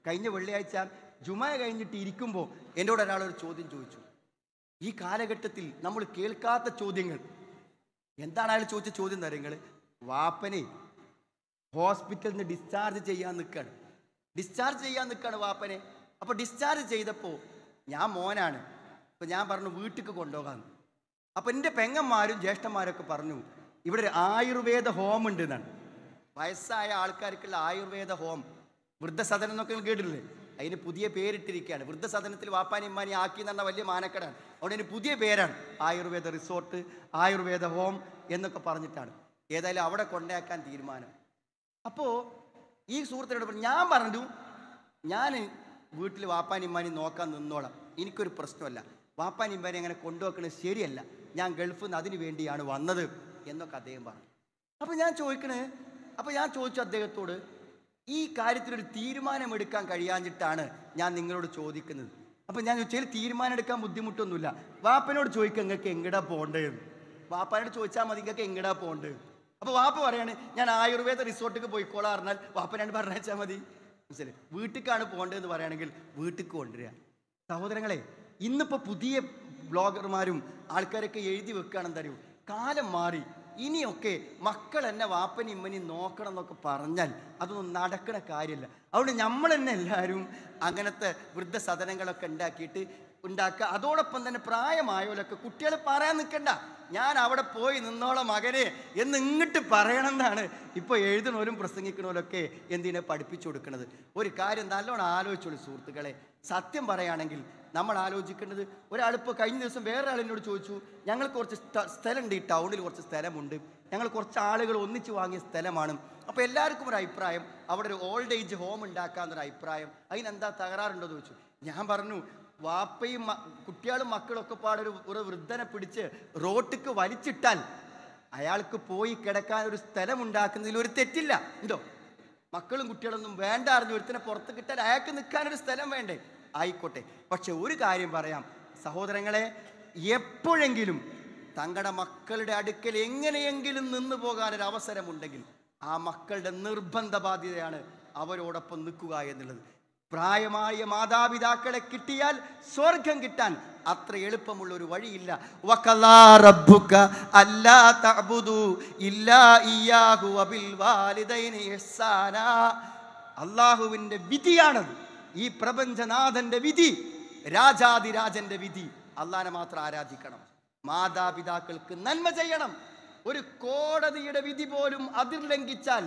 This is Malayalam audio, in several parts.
കഴിഞ്ഞ വെള്ളിയാഴ്ച ജുമ കഴിഞ്ഞിട്ട് ഇരിക്കുമ്പോൾ എന്നോട് ഒരാളൊരു ചോദ്യം ചോദിച്ചു ഈ കാലഘട്ടത്തിൽ നമ്മൾ കേൾക്കാത്ത ചോദ്യങ്ങൾ എന്താണ് അയാൾ ചോദിച്ച ചോദ്യം തരങ്ങൾ വാപ്പനെ ഹോസ്പിറ്റലിൽ നിന്ന് ഡിസ്ചാർജ് ചെയ്യാൻ നിൽക്കുകയാണ് ഡിസ്ചാർജ് ചെയ്യാൻ നിൽക്കുകയാണ് വാപ്പനെ അപ്പോൾ ഡിസ്ചാർജ് ചെയ്തപ്പോൾ ഞാൻ മോനാണ് അപ്പോൾ ഞാൻ പറഞ്ഞു വീട്ടിലേക്ക് കൊണ്ടുപോകാമെന്ന് അപ്പോൾ എൻ്റെ പെങ്ങന്മാരും ജ്യേഷ്ഠന്മാരൊക്കെ പറഞ്ഞു ഇവിടെ ഒരു ആയുർവേദ ഹോം ഉണ്ട് എന്നാണ് വയസ്സായ ആൾക്കാർക്കുള്ള ആയുർവേദ ഹോം വൃദ്ധസദനം എന്നൊക്കെ നിങ്ങൾ കേട്ടിട്ടില്ലേ അതിന് പുതിയ പേരിട്ടിരിക്കുകയാണ് വൃദ്ധസദനത്തിൽ വാപ്പാനി ഇമ്മാനി ആക്കി എന്ന് പറഞ്ഞ വലിയ മാനക്കടാണ് അവിടെ അതിന് പുതിയ പേരാണ് ആയുർവേദ റിസോർട്ട് ആയുർവേദ ഹോം എന്നൊക്കെ പറഞ്ഞിട്ടാണ് ഏതായാലും അവിടെ കൊണ്ടാക്കാൻ തീരുമാനം അപ്പോൾ ഈ സുഹൃത്തിനോട് പറഞ്ഞു ഞാൻ പറഞ്ഞു ഞാൻ വീട്ടിൽ വാപ്പാനി ഇമ്മാനി നോക്കാൻ നിന്നോളാം എനിക്കൊരു പ്രശ്നമല്ല വാപ്പാനി ഇമ്മാനി അങ്ങനെ കൊണ്ടുവെക്കണത് ശരിയല്ല ഞാൻ ഗൾഫിൽ നിന്ന് അതിന് വേണ്ടിയാണ് വന്നത് എന്നൊക്കെ അദ്ദേഹം പറഞ്ഞു അപ്പോൾ ഞാൻ ചോദിക്കണേ അപ്പോൾ ഞാൻ ചോദിച്ചു അദ്ദേഹത്തോട് ഈ കാര്യത്തിലൊരു തീരുമാനമെടുക്കാൻ കഴിയാഞ്ഞിട്ടാണ് ഞാൻ നിങ്ങളോട് ചോദിക്കുന്നത് അപ്പോൾ ഞാൻ ചോദിച്ചാൽ തീരുമാനം എടുക്കാൻ ബുദ്ധിമുട്ടൊന്നുമില്ല വാപ്പനോട് ചോദിക്കുക നിങ്ങൾക്ക് എങ്ങടാ പോകേണ്ടതെന്ന് വാപ്പാനോട് ചോദിച്ചാൽ മതി നിങ്ങൾക്ക് എങ്ങടാ പോകേണ്ടത് അപ്പോൾ വാപ്പ പറയാണ് ഞാൻ ആയുർവേദ റിസോർട്ടിലേക്ക് പോയിക്കോളാം പറഞ്ഞാൽ വാപ്പനോട് പറഞ്ഞാൽ മതി മനസ്സിലായി വീട്ടിലേക്കാണ് പോകേണ്ടതെന്ന് പറയുകയാണെങ്കിൽ വീട്ടിലേക്ക് കൊണ്ടുവരിക സഹോദരങ്ങളെ ഇന്നിപ്പോൾ പുതിയ ബ്ലോഗർമാരും ആൾക്കാരൊക്കെ എഴുതി വെക്കുകയാണെന്ന് അറിയൂ കാലം മാറി ഇനിയൊക്കെ മക്കൾ എന്നെ വാപ്പനും ഇമ്മനും നോക്കണം എന്നൊക്കെ പറഞ്ഞാൽ അതൊന്നും നടക്കണ കാര്യമല്ല അതുകൊണ്ട് നമ്മൾ തന്നെ എല്ലാവരും അങ്ങനത്തെ വൃദ്ധസദനങ്ങളൊക്കെ ഉണ്ടാക്കിയിട്ട് ഉണ്ടാക്കുക അതോടൊപ്പം തന്നെ പ്രായമായവരൊക്കെ കുട്ടികൾ പറയാൻ നിൽക്കണ്ട ഞാൻ അവിടെ പോയി നിന്നോളം മകനെ എന്ന് ഇങ്ങോട്ട് പറയണം എന്നാണ് ഇപ്പോൾ എഴുതണവരും പ്രസംഗിക്കണവരൊക്കെ എന്തിനെ പഠിപ്പിച്ചു കൊടുക്കുന്നത് ഒരു കാര്യം നല്ലോണം ആലോചിച്ചോളൂ സുഹൃത്തുക്കളെ സത്യം പറയുകയാണെങ്കിൽ നമ്മൾ ആലോചിക്കേണ്ടത് ഒരാളിപ്പോൾ കഴിഞ്ഞ ദിവസം വേറെ ആളിനോട് ചോദിച്ചു ഞങ്ങൾ കുറച്ച് സ്ഥ- സ്ഥലമുണ്ട് ഈ ടൗണിൽ കുറച്ച് സ്ഥലമുണ്ട് ഞങ്ങൾ കുറച്ച് ആളുകൾ ഒന്നിച്ച് വാങ്ങിയ സ്ഥലമാണ് അപ്പോൾ എല്ലാവർക്കും ഒരു അഭിപ്രായം അവിടെ ഒരു ഓൾഡ് ഏജ് ഹോം ഉണ്ടാക്കാന്നൊരു അഭിപ്രായം അതിനെന്താ തകരാറുണ്ടോ എന്ന് ചോദിച്ചു ഞാൻ പറഞ്ഞു വാപ്പയും മ- കുട്ടികളും മക്കളൊക്കെ പാടൊരു ഒരു വൃദ്ധനെ പിടിച്ച് റോട്ടിക്ക് വലിച്ചിട്ടാൽ അയാൾക്ക് പോയി കിടക്കാൻ ഒരു സ്ഥലം ഉണ്ടാക്കുന്നതിൽ ഒരു തെറ്റില്ല ഉണ്ടോ മക്കളും കുട്ടികളൊന്നും വേണ്ട അറിഞ്ഞു ഒരുത്തിനെ പുറത്ത് കിട്ടാൻ അയാൾക്ക് നിൽക്കാനൊരു സ്ഥലം വേണ്ടേ ആയിക്കോട്ടെ പക്ഷെ ഒരു കാര്യം പറയാം സഹോദരങ്ങളെ എപ്പോഴെങ്കിലും തങ്ങളുടെ മക്കളുടെ അടുക്കൽ എങ്ങനെയെങ്കിലും നിന്നു പോകാനൊരു അവസരമുണ്ടെങ്കിൽ ആ മക്കളുടെ നിർബന്ധ ബാധ്യതയാണ് അവരോടൊപ്പം നിൽക്കുക എന്നുള്ളത് പ്രായമായ മാതാപിതാക്കളെ കിട്ടിയാൽ സ്വർഗം കിട്ടാൻ അത്ര എളുപ്പമുള്ള ഒരു വഴിയില്ല വഖലാ റബ്ബുക അല്ലാ തഅബുദു ഇല്ലാ ഇയ്യാഹു വബിൽ വാലിദൈനി ഇഹ്സാനാ അള്ളാഹുവിൻ്റെ വിധിയാണത് ഈ പ്രപഞ്ചനാഥന്റെ വിധി രാജാതിരാജന്റെ വിധി അള്ളാനെ മാത്രം ആരാധിക്കണം മാതാപിതാക്കൾക്ക് നന്മ ചെയ്യണം ഒരു കോടതിയുടെ വിധി പോലും അതിർ ലംഘിച്ചാൽ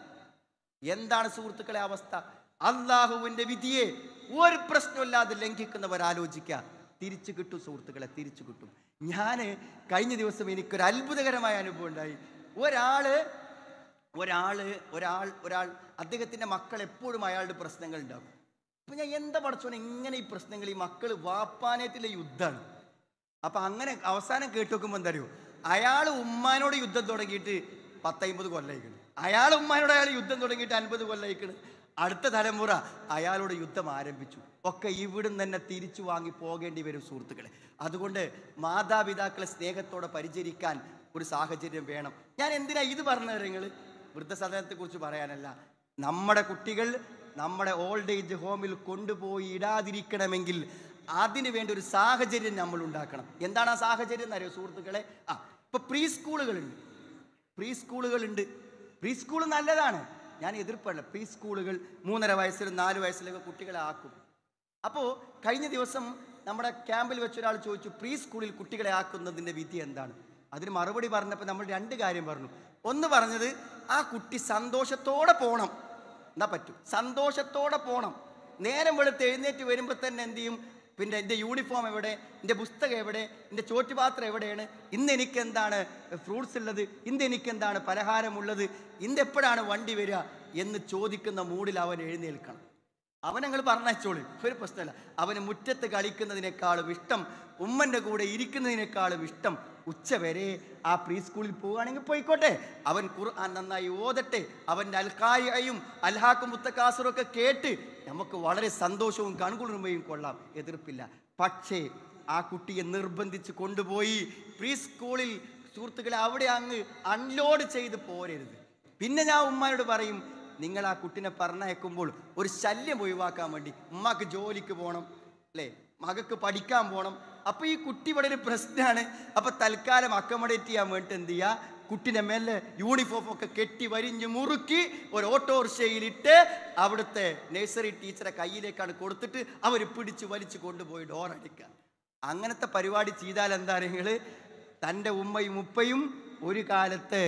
എന്താണ് സുഹൃത്തുക്കളെ അവസ്ഥ അള്ളാഹുവിന്റെ വിധിയെ ഒരു പ്രശ്നമില്ലാതെ ലംഘിക്കുന്നവർ ആലോചിക്കുക തിരിച്ചു കിട്ടും സുഹൃത്തുക്കളെ തിരിച്ചു കിട്ടും ഞാൻ കഴിഞ്ഞ ദിവസം എനിക്കൊരു അത്ഭുതകരമായ അനുഭവം ഉണ്ടായി ഒരാള് ഒരാള് ഒരാൾ ഒരാൾ അദ്ദേഹത്തിന്റെ മക്കൾ എപ്പോഴും അയാളുടെ പ്രശ്നങ്ങൾ ഉണ്ടാകും അപ്പൊ ഞാൻ എന്താ പഠിച്ചോനെ ഇങ്ങനെ ഈ പ്രശ്നങ്ങൾ ഈ മക്കൾ വാപ്പാനേറ്റിലെ യുദ്ധമാണ് അപ്പൊ അങ്ങനെ അവസാനം കേട്ട് നോക്കുമ്പോൾ എന്താ അറിയോ അയാൾ ഉമ്മാനോട് യുദ്ധം തുടങ്ങിയിട്ട് പത്തൈമ്പത് കൊല്ലയിക്കണ് അയാൾ ഉമ്മാനോട് അയാൾ യുദ്ധം തുടങ്ങിയിട്ട് അൻപത് കൊല്ലയിക്കണ് അടുത്ത തലമുറ അയാളോട് യുദ്ധം ആരംഭിച്ചു ഒക്കെ ഇവിടുന്ന് തന്നെ തിരിച്ചു വാങ്ങി പോകേണ്ടി വരും സുഹൃത്തുക്കളെ അതുകൊണ്ട് മാതാപിതാക്കളെ സ്നേഹത്തോടെ പരിചരിക്കാൻ ഒരു സാഹചര്യം വേണം ഞാൻ എന്തിനാ ഇത് പറഞ്ഞു നിങ്ങൾ വൃദ്ധസദനത്തെക്കുറിച്ച് പറയാനല്ല നമ്മുടെ കുട്ടികൾ നമ്മുടെ ഓൾഡ് ഏജ് ഹോമിൽ കൊണ്ടുപോയി ഇടാതിരിക്കണമെങ്കിൽ അതിന് വേണ്ടി ഒരു സാഹചര്യം നമ്മൾ ഉണ്ടാക്കണം എന്താണ് ആ സാഹചര്യം എന്നറിയോ സുഹൃത്തുക്കളെ ആ ഇപ്പൊ പ്രീ സ്കൂളുകളുണ്ട് പ്രീ സ്കൂളുകളുണ്ട് പ്രീ സ്കൂൾ നല്ലതാണ് ഞാൻ എതിർപ്പല്ല പ്രീ സ്കൂളുകൾ മൂന്നര വയസ്സിലും നാല് വയസ്സിലൊക്കെ കുട്ടികളെ ആക്കും അപ്പോൾ കഴിഞ്ഞ ദിവസം നമ്മുടെ ക്യാമ്പിൽ വെച്ച് ഒരാൾ ചോദിച്ചു പ്രീ സ്കൂളിൽ കുട്ടികളെ ആക്കുന്നതിൻ്റെ വിധി എന്താണ് അതിന് മറുപടി പറഞ്ഞപ്പോൾ നമ്മൾ രണ്ട് കാര്യം പറഞ്ഞു ഒന്ന് പറഞ്ഞത് ആ കുട്ടി സന്തോഷത്തോടെ പോകണം എന്നാ പറ്റും സന്തോഷത്തോടെ പോകണം നേരം വെളുത്ത് എഴുന്നേറ്റ് വരുമ്പോൾ തന്നെ എന്ത് ചെയ്യും പിന്നെ എൻ്റെ യൂണിഫോം എവിടെ എൻ്റെ പുസ്തകം എവിടെ എൻ്റെ ചോറ്റുപാത്രം എവിടെയാണ് ഇന്ന് എനിക്ക് എന്താണ് ഫ്രൂട്ട്സ് ഉള്ളത് ഇന്ന് എനിക്ക് എന്താണ് പലഹാരമുള്ളത് ഇന്ന് എപ്പോഴാണ് വണ്ടി വരിക എന്ന് ചോദിക്കുന്ന മൂഡിൽ അവൻ എഴുന്നേൽക്കണം അവൻ ഞങ്ങൾ പറഞ്ഞോളി ഒരു പ്രശ്നമില്ല അവന് മുറ്റത്ത് കളിക്കുന്നതിനേക്കാളും ഇഷ്ടം ഉമ്മൻ്റെ കൂടെ ഇരിക്കുന്നതിനേക്കാളും ഇഷ്ടം ഉച്ചവരെ ആ പ്രീ സ്കൂളിൽ പോവുകയാണെങ്കിൽ പോയിക്കോട്ടെ അവൻ ഖുർആൻ നന്നായി ഓതട്ടെ അവൻ്റെ അൽക്കായയും അൽഹാക്കും മുത്തക്കാസറും ഒക്കെ കേട്ട് നമുക്ക് വളരെ സന്തോഷവും കൺകുളിർമയും കൊള്ളാം എതിർപ്പില്ല പക്ഷേ ആ കുട്ടിയെ നിർബന്ധിച്ച് കൊണ്ടുപോയി പ്രീ സ്കൂളിൽ സുഹൃത്തുക്കളെ അവിടെ അങ്ങ് അൺലോഡ് ചെയ്ത് പോരരുത് പിന്നെ ഞാൻ ഉമ്മാനോട് പറയും നിങ്ങൾ ആ കുട്ടിനെ പറഞ്ഞയക്കുമ്പോൾ ഒരു ശല്യം ഒഴിവാക്കാൻ വേണ്ടി ഉമ്മാക്ക് ജോലിക്ക് പോകണം അല്ലേ മകക്ക് പഠിക്കാൻ പോകണം അപ്പൊ ഈ കുട്ടി ഇവിടെ ഒരു പ്രശ്നമാണ് അപ്പൊ തൽക്കാലം അക്കമഡേറ്റ് ചെയ്യാൻ വേണ്ടിട്ട് എന്ത് ചെയ്യുക കുട്ടിനെ മേലെ യൂണിഫോം ഒക്കെ കെട്ടി വരിഞ്ഞ് മുറുക്കി ഒരു ഓട്ടോറിക്ഷയിലിട്ട് അവിടുത്തെ നഴ്സറി ടീച്ചറെ കയ്യിലേക്കാണ് കൊടുത്തിട്ട് അവർ പിടിച്ച് വലിച്ചു കൊണ്ടുപോയി ഡോർ അടിക്കുക അങ്ങനത്തെ പരിപാടി ചെയ്താൽ എന്താ നിങ്ങൾ തൻ്റെ ഉമ്മയും ഉപ്പയും ഒരു കാലത്ത്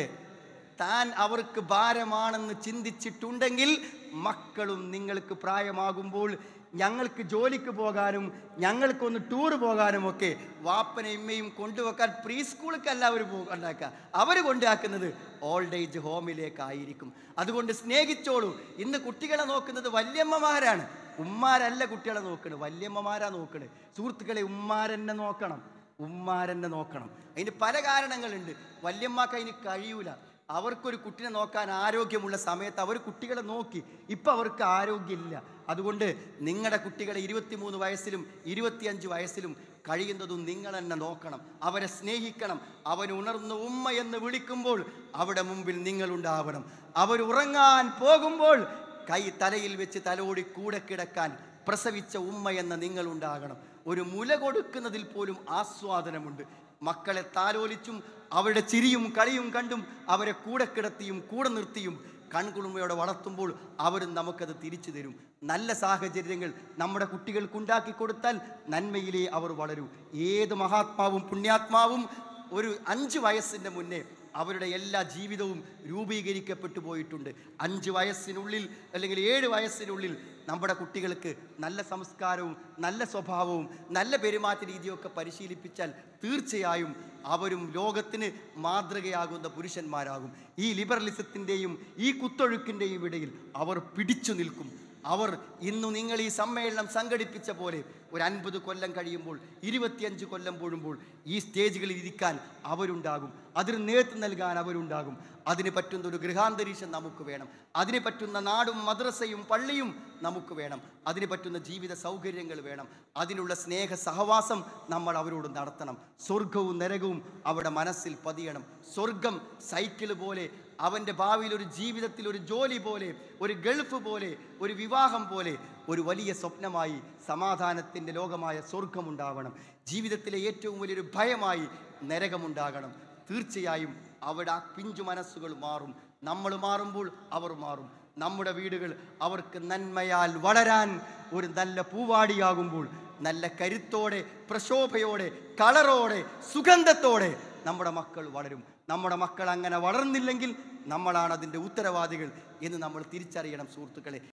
താൻ അവർക്ക് ഭാരമാണെന്ന് ചിന്തിച്ചിട്ടുണ്ടെങ്കിൽ മക്കളും നിങ്ങൾക്ക് പ്രായമാകുമ്പോൾ ഞങ്ങൾക്ക് ജോലിക്ക് പോകാനും ഞങ്ങൾക്കൊന്ന് ടൂർ പോകാനും ഒക്കെ വാപ്പനെ ഇമ്മയും കൊണ്ടുവെക്കാൻ പ്രീ സ്കൂളിലേക്കല്ല അവർ ഉണ്ടാക്കുക അവർ കൊണ്ടാക്കുന്നത് ഓൾഡ് ഏജ് ഹോമിലേക്കായിരിക്കും അതുകൊണ്ട് സ്നേഹിച്ചോളൂ ഇന്ന് കുട്ടികളെ നോക്കുന്നത് വല്യമ്മമാരാണ് ഉമ്മാരല്ല കുട്ടികളെ നോക്കണത് വല്യമ്മമാരാ നോക്കണത് സുഹൃത്തുക്കളെ ഉമ്മാരെന്നെ നോക്കണം ഉമ്മാരെന്നെ നോക്കണം അതിന് പല കാരണങ്ങളുണ്ട് വല്യമ്മക്ക് അതിന് കഴിയൂല അവർക്കൊരു കുട്ടിനെ നോക്കാൻ ആരോഗ്യമുള്ള സമയത്ത് അവർ കുട്ടികളെ നോക്കി ഇപ്പം അവർക്ക് ആരോഗ്യമില്ല അതുകൊണ്ട് നിങ്ങളുടെ കുട്ടികളെ ഇരുപത്തിമൂന്ന് വയസ്സിലും ഇരുപത്തിയഞ്ച് വയസ്സിലും കഴിയുന്നതും നിങ്ങൾ തന്നെ നോക്കണം അവരെ സ്നേഹിക്കണം അവൻ ഉണർന്ന ഉമ്മ എന്ന് വിളിക്കുമ്പോൾ അവിടെ മുമ്പിൽ നിങ്ങളുണ്ടാവണം അവർ ഉറങ്ങാൻ പോകുമ്പോൾ കൈ തലയിൽ വെച്ച് തലോടി കൂടെ കിടക്കാൻ പ്രസവിച്ച ഉമ്മ എന്ന നിങ്ങളുണ്ടാകണം ഒരു മുല കൊടുക്കുന്നതിൽ പോലും ആസ്വാദനമുണ്ട് മക്കളെ താലോലിച്ചും അവരുടെ ചിരിയും കളിയും കണ്ടും അവരെ കൂടെ കിടത്തിയും കൂടെ നിർത്തിയും കൺകുളുമയോടെ വളർത്തുമ്പോൾ അവരും നമുക്കത് തിരിച്ചു തരും നല്ല സാഹചര്യങ്ങൾ നമ്മുടെ കുട്ടികൾക്കുണ്ടാക്കി കൊടുത്താൽ നന്മയിലേ അവർ വളരൂ ഏത് മഹാത്മാവും പുണ്യാത്മാവും ഒരു അഞ്ച് വയസ്സിൻ്റെ മുന്നേ അവരുടെ എല്ലാ ജീവിതവും രൂപീകരിക്കപ്പെട്ടു പോയിട്ടുണ്ട് അഞ്ച് വയസ്സിനുള്ളിൽ അല്ലെങ്കിൽ ഏഴ് വയസ്സിനുള്ളിൽ നമ്മുടെ കുട്ടികൾക്ക് നല്ല സംസ്കാരവും നല്ല സ്വഭാവവും നല്ല പെരുമാറ്റ രീതിയൊക്കെ പരിശീലിപ്പിച്ചാൽ തീർച്ചയായും അവരും ലോകത്തിന് മാതൃകയാകുന്ന പുരുഷന്മാരാകും ഈ ലിബറലിസത്തിൻ്റെയും ഈ കുത്തൊഴുക്കിൻ്റെയും ഇടയിൽ അവർ പിടിച്ചു നിൽക്കും അവർ ഇന്ന് നിങ്ങൾ ഈ സമ്മേളനം സംഘടിപ്പിച്ച പോലെ ഒരു അൻപത് കൊല്ലം കഴിയുമ്പോൾ ഇരുപത്തിയഞ്ച് കൊല്ലം പോഴുമ്പോൾ ഈ സ്റ്റേജുകളിൽ ഇരിക്കാൻ അവരുണ്ടാകും അതിന് നേതൃത്വം നൽകാൻ അവരുണ്ടാകും അതിന് പറ്റുന്ന ഒരു ഗൃഹാന്തരീക്ഷം നമുക്ക് വേണം അതിന് പറ്റുന്ന നാടും മദ്രസയും പള്ളിയും നമുക്ക് വേണം അതിന് പറ്റുന്ന ജീവിത സൗകര്യങ്ങൾ വേണം അതിനുള്ള സ്നേഹ സഹവാസം നമ്മൾ അവരോട് നടത്തണം സ്വർഗവും നരകവും അവിടെ മനസ്സിൽ പതിയണം സ്വർഗം സൈക്കിൾ പോലെ അവൻ്റെ ഭാവിയിൽ ഒരു ജീവിതത്തിൽ ഒരു ജോലി പോലെ ഒരു ഗൾഫ് പോലെ ഒരു വിവാഹം പോലെ ഒരു വലിയ സ്വപ്നമായി സമാധാനത്തിൻ്റെ ലോകമായ സ്വർഗമുണ്ടാവണം ജീവിതത്തിലെ ഏറ്റവും വലിയൊരു ഭയമായി നരകമുണ്ടാകണം തീർച്ചയായും അവിടെ ആ പിഞ്ചു മനസ്സുകൾ മാറും നമ്മൾ മാറുമ്പോൾ അവർ മാറും നമ്മുടെ വീടുകൾ അവർക്ക് നന്മയാൽ വളരാൻ ഒരു നല്ല പൂവാടിയാകുമ്പോൾ നല്ല കരുത്തോടെ പ്രശോഭയോടെ കളറോടെ സുഗന്ധത്തോടെ നമ്മുടെ മക്കൾ വളരും നമ്മുടെ മക്കൾ അങ്ങനെ വളർന്നില്ലെങ്കിൽ നമ്മളാണ് അതിൻ്റെ ഉത്തരവാദികൾ എന്ന് നമ്മൾ തിരിച്ചറിയണം സുഹൃത്തുക്കളെ